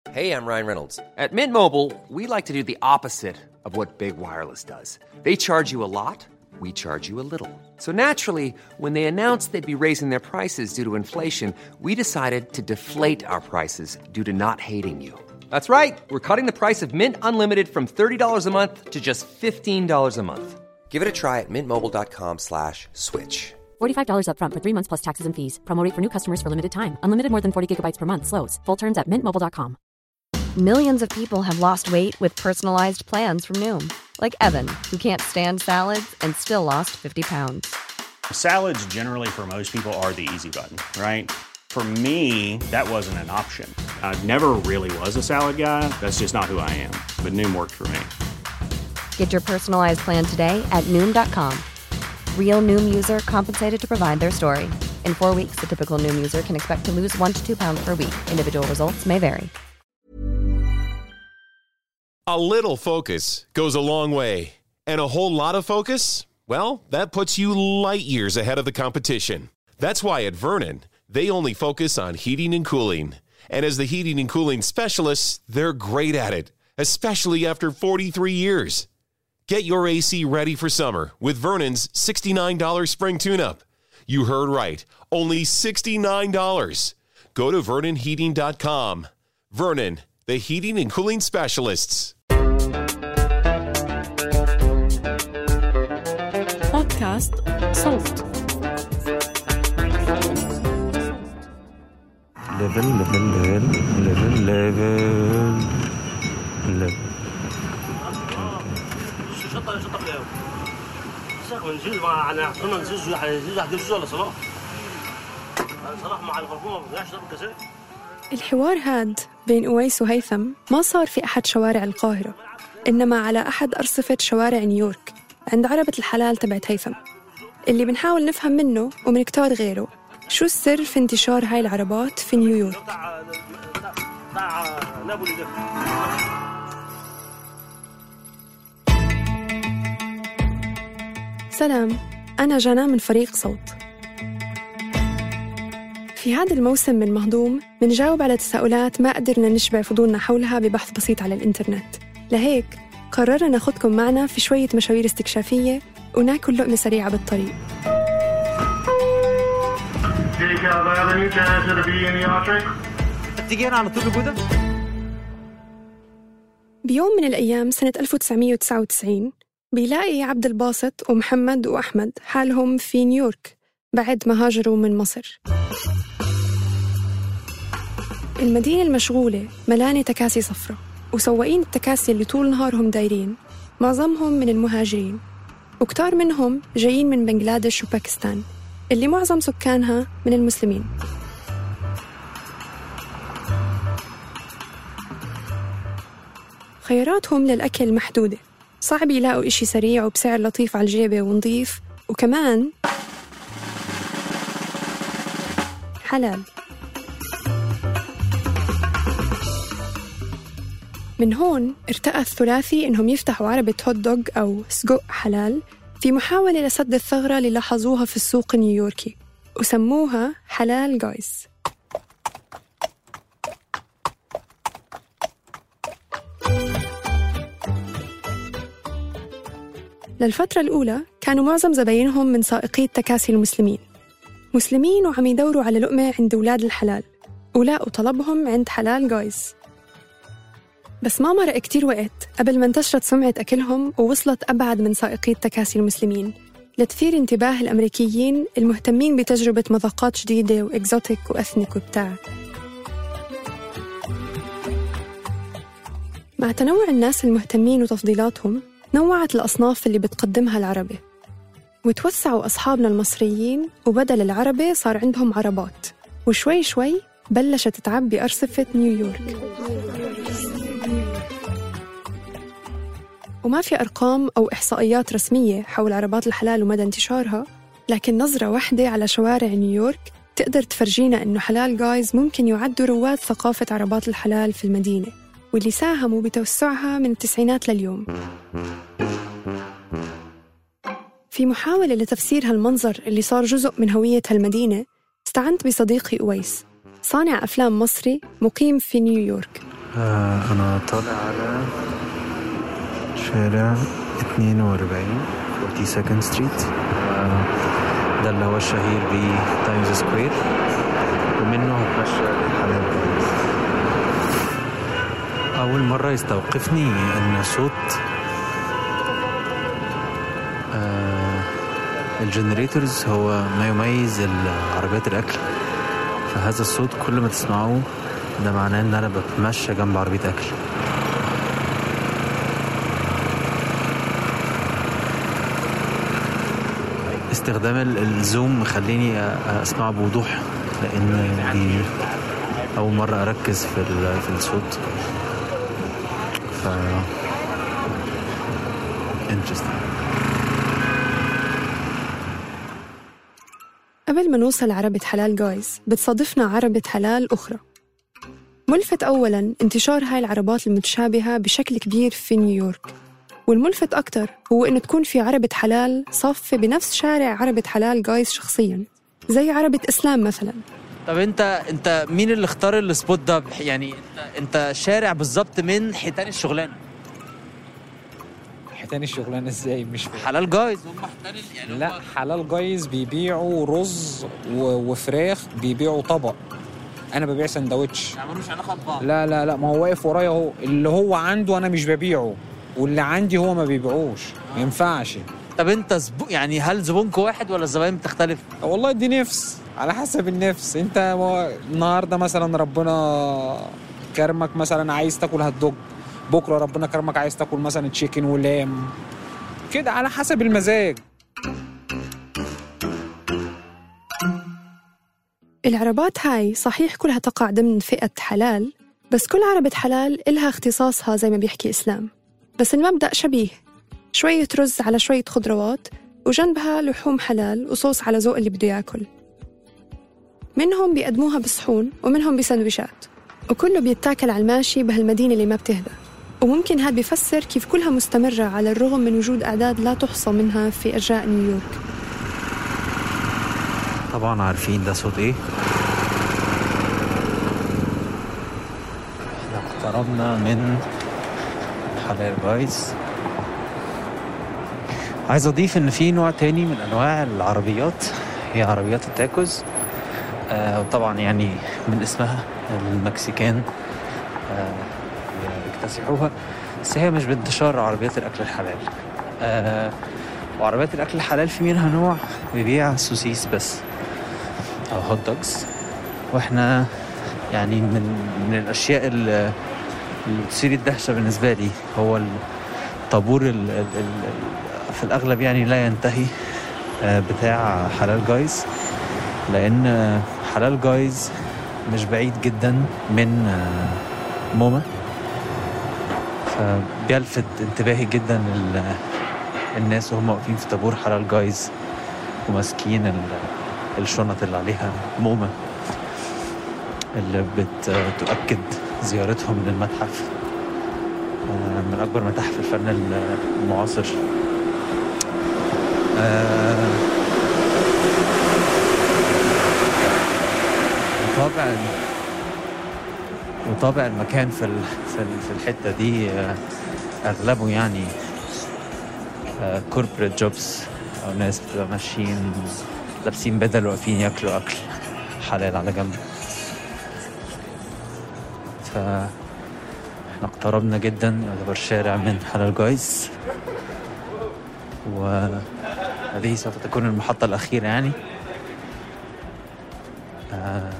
Hey, I'm Ryan Reynolds. At Mint Mobile, we like to do the opposite of what Big Wireless does. They charge you a lot, we charge you a little. So naturally, when they announced they'd be raising their prices due to inflation, we decided to deflate our prices due to not hating you. That's right. We're cutting the price of Mint Unlimited from $30 a month to just $15 a month. Give it a try at mintmobile.com slash switch. $45 upfront for three months plus taxes and fees. Promo rate for new customers for limited time. Unlimited more than 40 gigabytes per month. Slows. Full terms at mintmobile.com. Millions of people have lost weight with personalized plans from Noom, like Evan, who can't stand salads and still lost 50 pounds. Salads, generally, for most people, are the easy button, right? For me, that wasn't an option. I never really was a salad guy. That's just not who I am. But Noom worked for me. Get your personalized plan today at Noom.com. Real Noom user compensated to provide their story. In four weeks, the typical Noom user can expect to lose one to two pounds per week. Individual results may vary. A little focus goes a long way, and a whole lot of focus, well, that puts you light years ahead of the competition. That's why at Vernon, they only focus on heating and cooling. And as the heating and cooling specialists, they're great at it, especially after 43 years. Get your AC ready for summer with Vernon's $69 spring tune up. You heard right, only $69. Go to VernonHeating.com. Vernon, the heating and cooling specialists. بودكاست صوت ليفل ليفل ليفل ليفل ليفل شطر شطر له شيخ من جد مع انا كنا نسجل حيجي حد يسجل صلاح صلاح مع الغرفوم ما بدناش نضرب كاسات الحوار هاد بين أويس وهيثم ما صار في أحد شوارع القاهرة إنما على أحد أرصفة شوارع نيويورك عند عربة الحلال تبعت هيثم اللي بنحاول نفهم منه ومن كتار غيره شو السر في انتشار هاي العربات في نيويورك بتاع بتاع نابولي ده سلام أنا جانا من فريق صوت في هذا الموسم من مهضوم منجاوب على تساؤلات ما قدرنا نشبع فضولنا حولها ببحث بسيط على الإنترنت لهيك قررنا ناخدكم معنا في شوية مشاوير استكشافية وناكل لقمة سريعة بالطريق Take out Avenue, chance to be in the Arctic. تجينا على طول بودا بيوم من الأيام سنة 1999 بيلاقي عبد الباسط ومحمد وأحمد حالهم في نيويورك بعد ما هاجروا من مصر المدينة المشغولة ملانة تكاسي صفرة وسواقين التكاسي اللي طول نهارهم دايرين معظمهم من المهاجرين وكتار منهم جايين من بنغلاديش وباكستان اللي معظم سكانها من المسلمين خياراتهم للأكل محدودة صعب يلاقوا إشي سريع وبسعر لطيف على الجيبة ونظيف وكمان حلال من هون ارتأى الثلاثي إنهم يفتحوا عربة هوت دوغ أو سجق حلال في محاولة لسد الثغرة اللي لاحظوها في السوق النيويوركي وسموها حلال جايز للفترة الأولى كانوا معظم زباينهم من سائقي التكاسي المسلمين مسلمين وعم يدوروا على لقمة عند أولاد الحلال ولاقوا طلبهم عند حلال جايز بس ما مرق كتير وقت قبل ما انتشرت سمعة أكلهم ووصلت أبعد من سائقي التكاسي المسلمين لتثير انتباه الأمريكيين المهتمين بتجربة مذاقات جديدة وإكزوتيك وأثنيك وبتاع مع تنوع الناس المهتمين وتفضيلاتهم نوعت الأصناف اللي بتقدمها العربة وتوسعوا أصحابنا المصريين وبدل العربة صار عندهم عربات وشوي شوي بلشت تعبي أرصفة نيويورك وما في أرقام أو إحصائيات رسمية حول عربات الحلال ومدى انتشارها لكن نظرة واحدة على شوارع نيويورك تقدر تفرجينا إنه حلال جايز ممكن يعدوا رواد ثقافة عربات الحلال في المدينة واللي ساهموا بتوسعها من التسعينات لليوم في محاولة لتفسير هالمنظر اللي صار جزء من هوية هالمدينة استعنت بصديقي أويس صانع أفلام مصري مقيم في نيويورك آه أنا طالع على شارع 42 42 ستريت آه ده اللي هو الشهير ب تايمز سكوير ومنه هتمشى لحلال أول مرة يستوقفني إن صوت آه الجنريتورز هو ما يميز عربيات الأكل فهذا الصوت كل ما تسمعوه ده معناه إن أنا بتمشى جنب عربية أكل استخدام ال- الزوم مخليني أ- أسمع بوضوح لأن دي أول مرة أركز في ال- في الصوت ف interesting قبل ما نوصل عربة حلال جايز بتصادفنا عربة حلال أخرى ملفت أولاً انتشار هاي العربات المتشابهة بشكل كبير في نيويورك والملفت أكتر هو إنه تكون في عربة حلال صافة بنفس شارع عربة حلال جايز شخصياً زي عربة إسلام مثلاً طب انت انت مين اللي اختار السبوت ده يعني انت انت شارع بالظبط من حيتان الشغلانه حيتان الشغلانه ازاي مش فاهم حلال جايز هم حيتان ال- يعني لا حلال جايز بيبيعوا رز و- وفراخ بيبيعوا طبق انا ببيع سندوتش ما ملوش علاقه ببعض لا لا لا ما هو واقف ورايا اهو اللي هو عنده انا مش ببيعه واللي عندي هو ما بيبيعوش ما ينفعش طب انت زبو يعني هل زبونك واحد ولا الزباين بتختلف؟ والله دي نفس على حسب النفس انت ما- النهارده مثلا ربنا كرمك مثلا عايز تاكل هات دوج بكره ربنا كرمك عايز تاكل مثلا تشيكن ولام كده على حسب المزاج العربات هاي صحيح كلها تقع ضمن فئة حلال بس كل عربة حلال إلها اختصاصها زي ما بيحكي إسلام بس المبدأ شبيه شوية رز على شوية خضروات وجنبها لحوم حلال وصوص على ذوق اللي بده ياكل منهم بيقدموها بصحون ومنهم بسندويشات وكله بيتاكل على الماشي بهالمدينة اللي ما بتهدى وممكن هاد بيفسر كيف كلها مستمرة على الرغم من وجود أعداد لا تحصى منها في أرجاء نيويورك طبعا عارفين ده صوت ايه احنا اقتربنا من حلال جايز عايز اضيف ان في نوع تاني من انواع العربيات هي عربيات التاكوز آه وطبعا يعني من اسمها المكسيكان آه يكتسحوها بس هي مش بانتشار عربيات الاكل الحلال آه وعربيات الاكل الحلال في منها نوع بيبيع سوسيس بس او هوت دوجز واحنا يعني من من الاشياء اللي اللي تثير الدهشه بالنسبه لي هو الطابور ال ال ال في الاغلب يعني لا ينتهي آه، بتاع حلال جايز لان آه، حلال جايز مش بعيد جدا من آه، موما فبيلفت انتباهي جدا ال- الناس وهم واقفين في طابور حلال جايز وماسكين ال- الشنط اللي عليها مومة اللي بتؤكد زيارتهم للمتحف آه، من أكبر متاحف الفن المعاصر آه، وطابع وطابع المكان في ال- في ال- في الحتة دي آه، أغلبه يعني كوربريت جوبز أو ناس بتبقى ماشيين لابسين بدل واقفين ياكلوا أكل حلال على جنب ف احنا اقتربنا جدا يعتبر شارع من حلال جايز وهذه سوف تكون المحطة الأخيرة يعني آه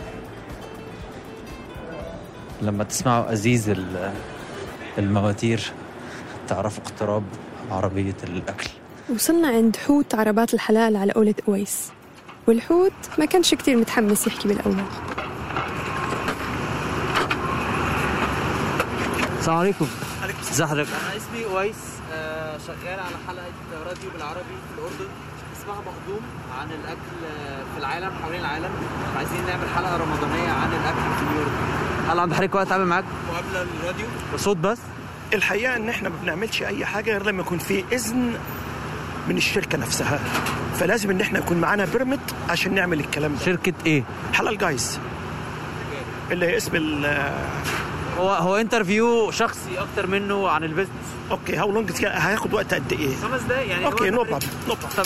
لما تسمعوا أزيز ال- المواتير تعرفوا اقتراب عربية الأكل وصلنا عند حوت عربات الحلال على قولة أويس والحوت ما كانش كتير متحمس يحكي بالأول السلام عليكم ازي حضرتك انا اسمي اويس آه، شغال على حلقه راديو بالعربي في الاردن اسمها مخدوم عن الاكل آه، في العالم حوالين العالم عايزين نعمل حلقه رمضانيه عن الاكل في نيويورك هل عند حضرتك وقت اعمل معاك مقابله الراديو بصوت بس الحقيقه ان احنا ما بنعملش اي حاجه غير لما يكون في اذن من الشركه نفسها فلازم ان احنا يكون معانا بيرمت عشان نعمل الكلام ده شركه ايه حلال جايز اللي هي اسم ال- هو هو انترفيو شخصي اكتر منه عن البيزنس اوكي هاو لونج هياخد وقت قد ايه خمس دقايق يعني اوكي هو نو تقريباً- بروبلم نو طب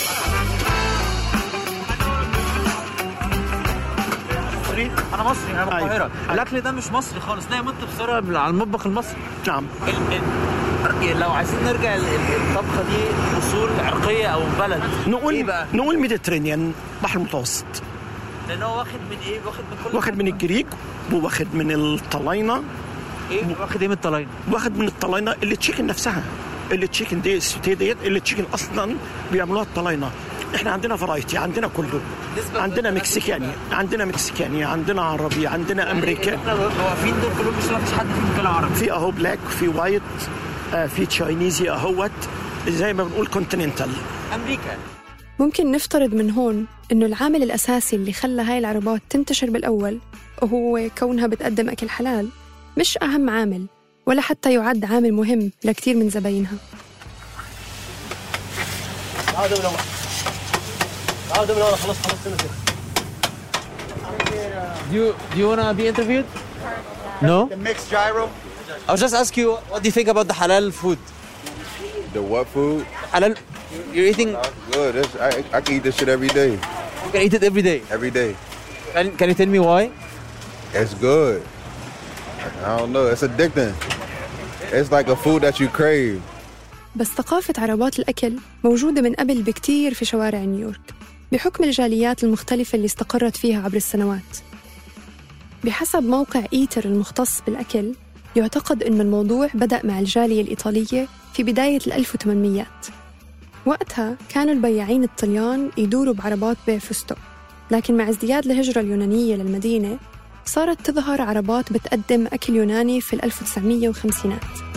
مصري انا مصري انا من أيوة. القاهره الاكل ده مش مصري خالص ده يمت بصراحه على المطبخ المصري نعم ال- ال- لو عايزين نرجع ال- ال- الطبخه دي اصول عرقيه او بلد نقول ايه بقى؟ نقول ميديترينيان بحر المتوسط لان هو واخد من ايه واخد من كل واخد من الجريك وواخد من الطلاينه ايه واخد ايه من الطلاينه واخد من الطلاينه اللي تشيكن نفسها اللي تشيكن دي السوتيه ديت اللي تشيكن اصلا بيعملوها الطلاينه احنا عندنا فرايتي عندنا كله عندنا مكسيكاني عندنا مكسيكاني عندنا عربي عندنا امريكاني احنا واقفين دول كلهم مش مفيش حد فيهم بيتكلم عربي في اهو بلاك في وايت آه، في تشاينيزي اهوت زي ما بنقول كونتيننتال امريكا ممكن نفترض من هون إنه العامل الأساسي اللي خلى هاي العربات تنتشر بالأول وهو كونها بتقدم أكل حلال مش أهم عامل ولا حتى يعد عامل مهم لكتير من زباينها تعالوا من اول تعالوا من اول خلاص خلصت كده Do you, do you wanna be interviewed? No? The mixed gyro. I'll just ask you, what do you think about the halal food? The what food? Halal, you're eating, Good. That's, I, I can eat this shit every day. you can eat it every day. Every day. Can, can you tell me why? It's good. I don't know. It's addicting. It's like a food that you crave. بس ثقافة عربات الأكل موجودة من قبل بكتير في شوارع نيويورك بحكم الجاليات المختلفة اللي استقرت فيها عبر السنوات بحسب موقع إيتر المختص بالأكل يعتقد أن الموضوع بدأ مع الجالية الإيطالية في بداية ال 1800 وقتها كانوا البياعين الطليان يدوروا بعربات بيع فستق لكن مع ازدياد الهجرة اليونانية للمدينة صارت تظهر عربات بتقدم أكل يوناني في ال 1950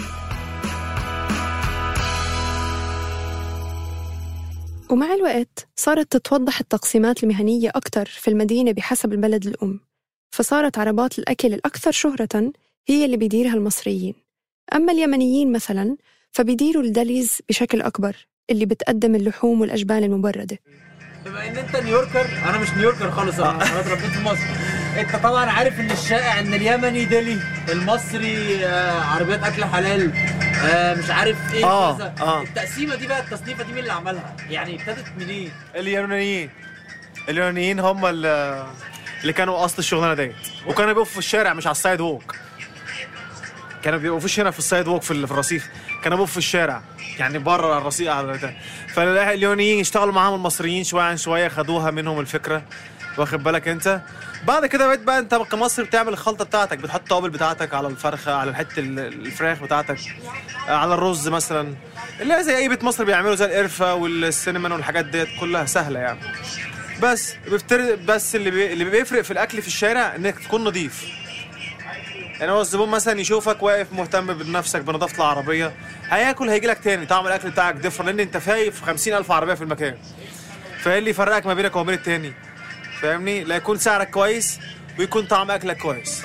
ومع الوقت صارت تتوضح التقسيمات المهنية أكثر في المدينة بحسب البلد الأم فصارت عربات الأكل الأكثر شهرة هي اللي بيديرها المصريين أما اليمنيين مثلا فبيديروا الدليز بشكل أكبر اللي بتقدم اللحوم والأجبان المبردة بما ان انت نيويوركر انا مش نيويوركر خالص انا انا اتربيت في مصر انت طبعا عارف ان الشائع ان اليمني دلي المصري آه، عربيات اكل حلال آه، مش عارف ايه آه، كذا آه. التقسيمه دي بقى التصنيفه دي مين اللي عملها يعني ابتدت منين اليونانيين اليونانيين هم ال- اللي كانوا اصل الشغلانه ديت وكانوا بيقفوا في الشارع مش على السايد ووك كانوا بيقفوش هنا في السايد ووك في ال- في الرصيف كانوا بيقفوا في الشارع يعني بره على الرصيف على البتاع. فاليونانيين اشتغلوا معاهم المصريين شويه عن شويه خدوها منهم الفكره واخد بالك انت بعد كده بقيت بقى انت كمصري بتعمل الخلطه بتاعتك بتحط التوابل بتاعتك على الفرخه على الحته ال- الفراخ بتاعتك آه، على الرز مثلا اللي هي زي اي بيت مصري بيعملوا زي القرفه والسينمان والحاجات ديت كلها سهله يعني بس بيفترض بس اللي بي... اللي بيفرق في الاكل في الشارع انك تكون نظيف يعني هو الزبون مثلا يشوفك واقف مهتم بنفسك بنظافه العربيه هياكل هيجي لك تاني طعم الاكل بتاعك ديفر لان انت شايف 50000 عربيه في المكان فايه اللي يفرقك ما بينك وما بين التاني فاهمني لا يكون سعرك كويس ويكون طعم اكلك كويس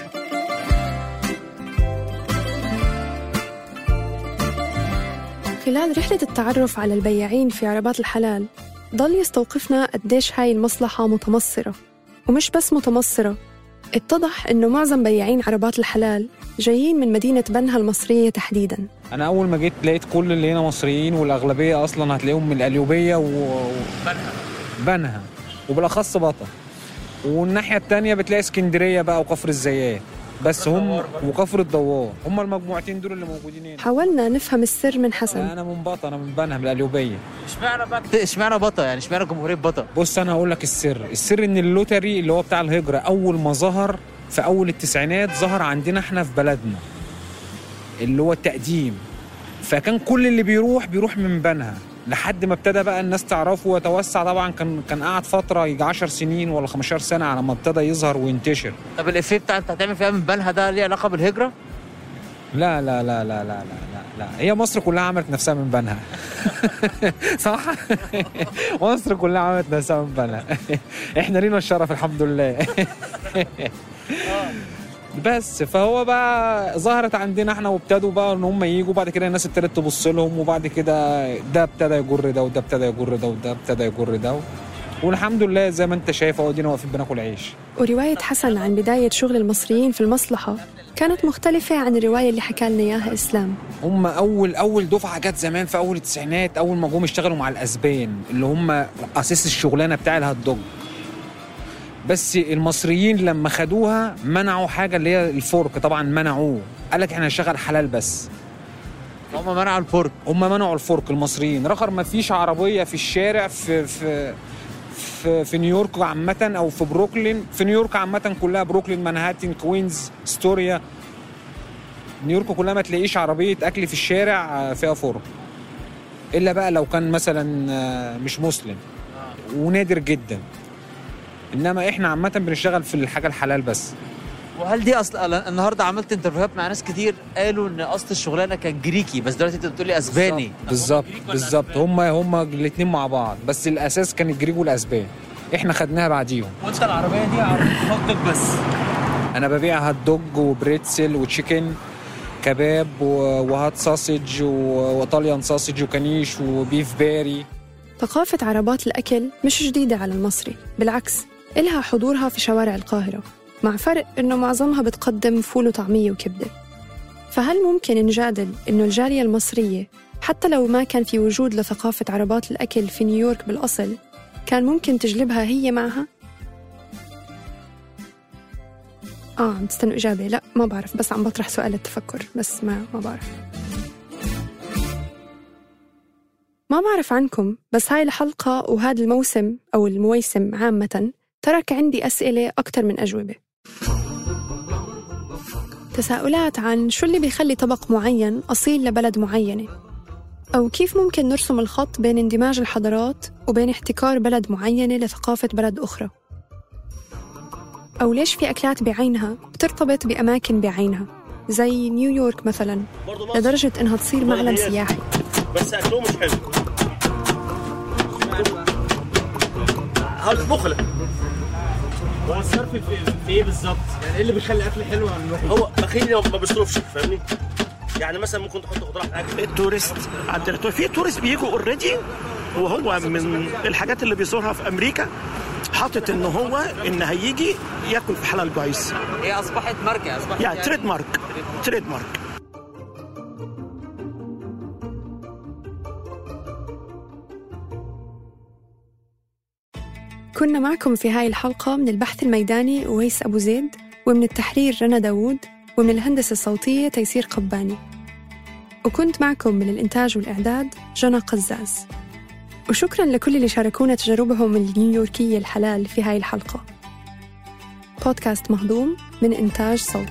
خلال رحلة التعرف على البياعين في عربات الحلال ضل يستوقفنا قديش هاي المصلحة متمصرة ومش بس متمصرة اتضح إنه معظم بياعين عربات الحلال جايين من مدينة بنها المصرية تحديداً انا اول ما جيت لقيت كل اللي هنا مصريين والاغلبيه اصلا هتلاقيهم من القليوبيه و... و... بنها وبالاخص بطن والناحيه التانية بتلاقي اسكندريه بقى وكفر الزيات بس هم وكفر الدوار هم المجموعتين دول اللي موجودين هنا حاولنا نفهم السر من لا، حسن انا من بطن انا من بنها من القليوبيه اشمعنى بقى اشمعنى بطا يعني اشمعنى جمهوريه بطا بص انا هقول لك السر السر ان اللوتري اللي هو بتاع الهجره اول ما ظهر في اول التسعينات ظهر عندنا احنا في بلدنا اللي هو التقديم فكان كل اللي بيروح بيروح من بنها لحد ما ابتدى بقى الناس تعرفه ويتوسع طبعا كان كان قعد فتره يجي 10 سنين ولا 15 سنه على ما ابتدى يظهر وينتشر طب الافيه بتاع انت هتعمل فيها من بنها ده ليه علاقه بالهجره؟ لا لا لا لا لا لا لا, لا. هي مصر كلها عملت نفسها من بنها صح مصر كلها عملت نفسها من بنها احنا لينا الشرف الحمد لله بس فهو بقى ظهرت عندنا احنا وابتدوا بقى ان هم يجوا بعد كده الناس ابتدت تبص لهم وبعد كده ده ابتدى يجر ده وده ابتدى يجر ده وده ابتدى يجر ده والحمد لله زي ما انت شايف اهو ادينا واقفين بناكل عيش ورواية حسن عن بداية شغل المصريين في المصلحة كانت مختلفة عن الرواية اللي حكى لنا إياها إسلام هم اول اول دفعه جت زمان في اول التسعينات اول ما جم اشتغلوا مع الاسبان اللي هم اساس الشغلانه بتاع الهات دوج بس المصريين لما خدوها منعوا حاجه اللي هي الفورك طبعا منعوه قال لك احنا هنشغل حلال بس هم منعوا الفورك هم منعوا الفورك المصريين رخر ما فيش عربيه في الشارع في في في, في نيويورك عامة أو في بروكلين في نيويورك عامة كلها بروكلين مانهاتن كوينز ستوريا نيويورك كلها ما تلاقيش عربية أكل في الشارع آه، فيها فرن إلا بقى لو كان مثلا آه، مش مسلم ونادر جدا إنما إحنا عامة بنشتغل في الحاجة الحلال بس وهل دي اصل أنا النهارده عملت انترفيوهات مع ناس كتير قالوا ان اصل الشغلانه كان جريكي بس دلوقتي انت بتقول لي اسباني بالظبط بالظبط هم هم الاثنين مع بعض بس الأساس كان الجريج والأسبان إحنا خدناها بعديهم وانت العربيه دي عربيه هوت دوج بس انا ببيع هات دوج وبريتسل وتشيكن كباب و- وهات ساسج و- وايطاليان ساسج وكنيش وبيف باري ثقافة عربات الأكل مش جديدة على المصري بالعكس إلها حضورها في شوارع القاهرة مع فرق إنه معظمها بتقدم فول وطعمية وكبدة فهل ممكن نجادل إنه الجالية المصرية حتى لو ما كان في وجود لثقافة عربات الأكل في نيويورك بالأصل كان ممكن تجلبها هي معها؟ آه عم تستنوا إجابة لا ما بعرف بس عم بطرح سؤال التفكر بس ما ما بعرف ما بعرف عنكم بس هاي الحلقة وهذا الموسم أو المويسم عامة ترك عندي أسئلة أكتر من أجوبة تساؤلات عن شو اللي بيخلي طبق معين أصيل لبلد معينة أو كيف ممكن نرسم الخط بين اندماج الحضارات وبين احتكار بلد معينة لثقافة بلد أخرى أو ليش في أكلات بعينها بترتبط بأماكن بعينها زي نيويورك مثلا لدرجة إنها تصير معلم سياحي بس اكلهم مش حلو هذا مخلة هو الصرف في, في ايه بالظبط؟ يعني ايه اللي بيخلي اكل حلو عن الوحش؟ هو بخيل ما بيصرفش فاهمني يعني مثلا ممكن تحط خضار في الاكل التورست عندنا في تورست بيجوا اوريدي وهو من الحاجات اللي بيزورها في امريكا حاطط ان هو ان هيجي ياكل في حلال جايز هي اصبحت ماركه اصبحت يعني تريد مارك تريد مارك كنا معكم في هاي الحلقة من البحث الميداني ويس أبو زيد ومن التحرير رنا داوود ومن الهندسة الصوتية تيسير قباني وكنت معكم من الإنتاج والإعداد جنى قزاز وشكرا لكل اللي شاركونا تجاربهم النيويوركية الحلال في هاي الحلقة بودكاست مهضوم من إنتاج صوت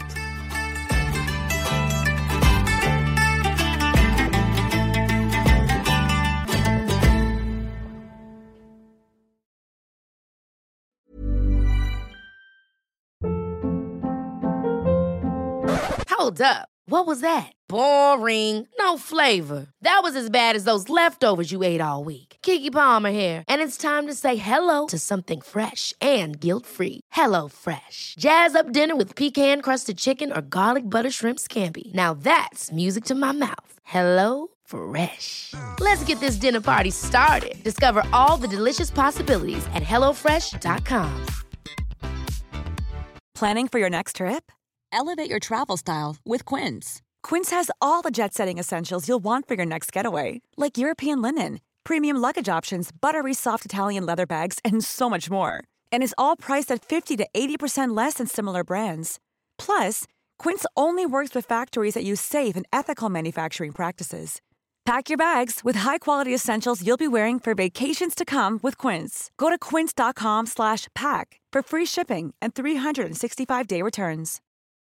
Hold up. What was that? Boring. No flavor. That was as bad as those leftovers you ate all week. Kiki Palmer here, and it's time to say hello to something fresh and guilt-free. Hello Fresh. Jazz up dinner with pecan-crusted chicken or garlic butter shrimp scampi. Now that's music to my mouth. Hello Fresh. Let's get this dinner party started. Discover all the delicious possibilities at hellofresh.com. Planning for your next trip? Elevate your travel style with Quince. Quince has all the jet setting essentials you'll want for your next getaway, like European linen, premium luggage options, buttery soft Italian leather bags, and so much more. And is all priced at 50 to 80% less than similar brands. Plus, Quince only works with factories that use safe and ethical manufacturing practices. Pack your bags with high-quality essentials you'll be wearing for vacations to come with Quince. Go to quince.com slash pack for free shipping and 365-day returns.